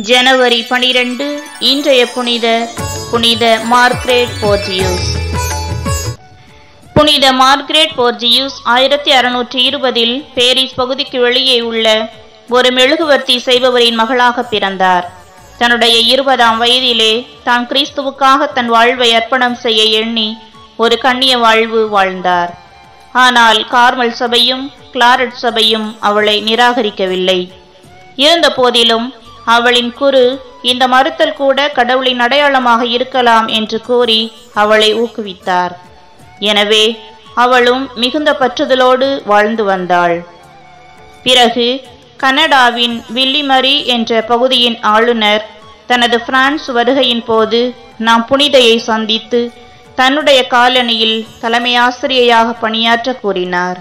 ஜனவரி பனிரெண்டு இன்றைய புனித புனித மார்க்ரேட் போர்ஜியூஸ் புனித மார்க்ரேட் போர்ஜியூஸ் ஆயிரத்தி அறுநூற்றி இருபதில் பேரிஸ் பகுதிக்கு வெளியே உள்ள ஒரு மெழுகுவர்த்தி செய்பவரின் மகளாக பிறந்தார் தன்னுடைய இருபதாம் வயதிலே தான் கிறிஸ்துவுக்காக தன் வாழ்வை அர்ப்பணம் செய்ய எண்ணி ஒரு கண்ணிய வாழ்வு வாழ்ந்தார் ஆனால் கார்மல் சபையும் கிளாரட் சபையும் அவளை நிராகரிக்கவில்லை இருந்த போதிலும் அவளின் குரு இந்த மறுத்தல் கூட கடவுளின் அடையாளமாக இருக்கலாம் என்று கூறி அவளை ஊக்குவித்தார் எனவே அவளும் மிகுந்த பற்றுதலோடு வாழ்ந்து வந்தாள் பிறகு கனடாவின் வில்லிமரி என்ற பகுதியின் ஆளுநர் தனது பிரான்ஸ் வருகையின் போது நாம் புனிதையை சந்தித்து தன்னுடைய காலனியில் தலைமை ஆசிரியையாக பணியாற்ற கூறினார்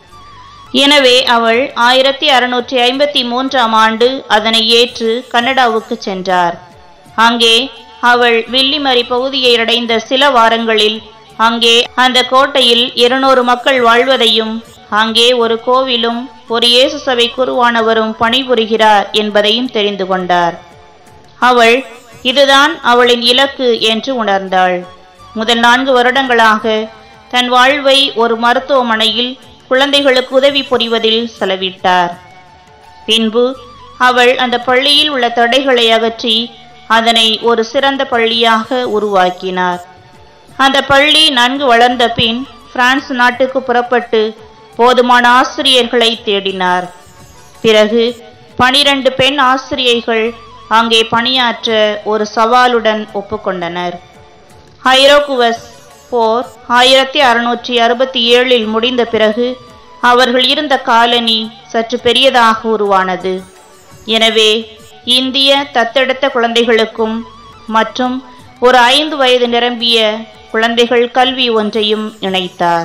எனவே அவள் ஆயிரத்தி அறுநூற்றி ஐம்பத்தி மூன்றாம் ஆண்டு அதனை ஏற்று கனடாவுக்கு சென்றார் அங்கே அவள் வில்லிமரி பகுதியை அடைந்த சில வாரங்களில் அங்கே அந்த கோட்டையில் இருநூறு மக்கள் வாழ்வதையும் அங்கே ஒரு கோவிலும் ஒரு இயேசு சபை குருவானவரும் பணிபுரிகிறார் என்பதையும் தெரிந்து கொண்டார் அவள் இதுதான் அவளின் இலக்கு என்று உணர்ந்தாள் முதல் நான்கு வருடங்களாக தன் வாழ்வை ஒரு மருத்துவமனையில் குழந்தைகளுக்கு உதவி புரிவதில் செலவிட்டார் பின்பு அவள் அந்த பள்ளியில் உள்ள தடைகளை அகற்றி அதனை ஒரு சிறந்த பள்ளியாக உருவாக்கினார் அந்த பள்ளி நன்கு வளர்ந்த பின் பிரான்ஸ் நாட்டுக்கு புறப்பட்டு போதுமான ஆசிரியர்களை தேடினார் பிறகு பனிரெண்டு பெண் ஆசிரியைகள் அங்கே பணியாற்ற ஒரு சவாலுடன் ஒப்புக்கொண்டனர் ஹைரோகுவஸ் போர் ஆயிரத்தி அறுநூற்றி அறுபத்தி ஏழில் முடிந்த பிறகு அவர்கள் இருந்த காலனி சற்று பெரியதாக உருவானது எனவே இந்திய தத்தெடுத்த குழந்தைகளுக்கும் மற்றும் ஒரு ஐந்து வயது நிரம்பிய குழந்தைகள் கல்வி ஒன்றையும் இணைத்தார்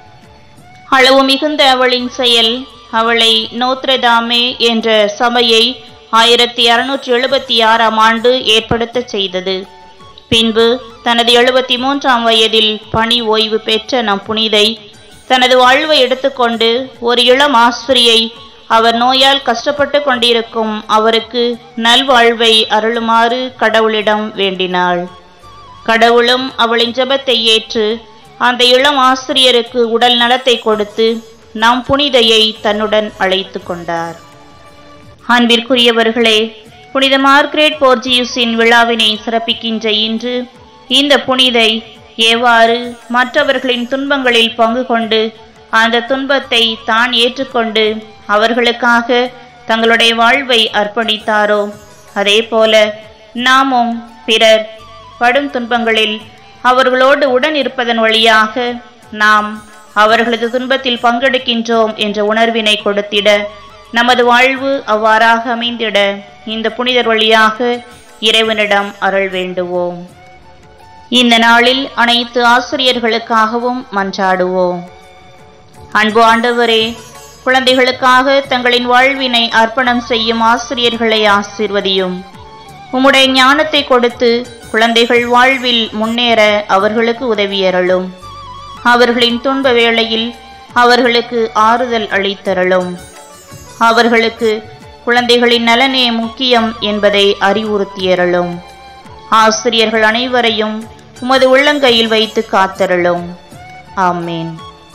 அளவு மிகுந்த அவளின் செயல் அவளை நோத்ரதாமே என்ற சபையை ஆயிரத்தி அறுநூற்றி எழுபத்தி ஆறாம் ஆண்டு ஏற்படுத்த செய்தது பின்பு தனது எழுபத்தி மூன்றாம் வயதில் பணி ஓய்வு பெற்ற நம் புனிதை தனது வாழ்வை எடுத்துக்கொண்டு ஒரு இளம் ஆசிரியை அவர் நோயால் கஷ்டப்பட்டு கொண்டிருக்கும் அவருக்கு நல்வாழ்வை அருளுமாறு கடவுளிடம் வேண்டினாள் கடவுளும் அவளின் ஜெபத்தை ஏற்று அந்த இளம் ஆசிரியருக்கு உடல் நலத்தை கொடுத்து நம் புனிதையை தன்னுடன் அழைத்து கொண்டார் அன்பிற்குரியவர்களே புனித மார்க்ரேட் போர்ஜியூஸின் விழாவினை சிறப்பிக்கின்ற இன்று இந்த புனிதை எவ்வாறு மற்றவர்களின் துன்பங்களில் பங்கு கொண்டு அந்த துன்பத்தை தான் ஏற்றுக்கொண்டு அவர்களுக்காக தங்களுடைய வாழ்வை அர்ப்பணித்தாரோ அதே போல நாமும் பிறர் படும் துன்பங்களில் அவர்களோடு உடன் இருப்பதன் வழியாக நாம் அவர்களது துன்பத்தில் பங்கெடுக்கின்றோம் என்ற உணர்வினை கொடுத்திட நமது வாழ்வு அவ்வாறாக அமைந்திட இந்த புனிதர் வழியாக இறைவனிடம் அருள் வேண்டுவோம் இந்த நாளில் அனைத்து ஆசிரியர்களுக்காகவும் மன்றாடுவோம் அன்பு ஆண்டவரே குழந்தைகளுக்காக தங்களின் வாழ்வினை அர்ப்பணம் செய்யும் ஆசிரியர்களை ஆசிர்வதியும் உம்முடைய ஞானத்தை கொடுத்து குழந்தைகள் வாழ்வில் முன்னேற அவர்களுக்கு உதவியருளும் அவர்களின் துன்ப வேளையில் அவர்களுக்கு ஆறுதல் அளித்தருளும் அவர்களுக்கு குழந்தைகளின் நலனே முக்கியம் என்பதை அறிவுறுத்தியருளும் ஆசிரியர்கள் அனைவரையும் உமது உள்ளங்கையில் வைத்து காத்தருளும் ஆமேன்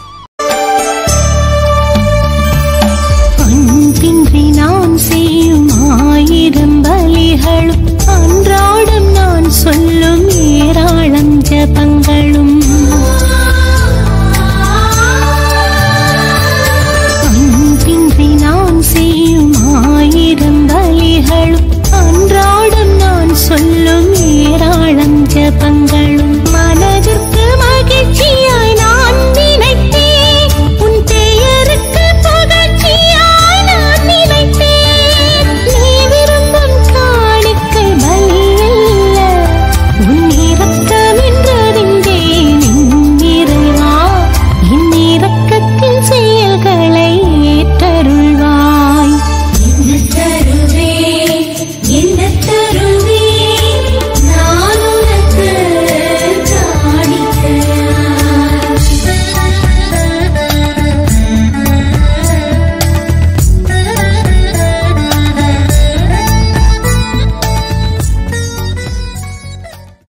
அன்பின்றி நான் செய்யும் ஆயிரம் பலிகளும் அன்றாடம் நான் சொல்லும் ஏராள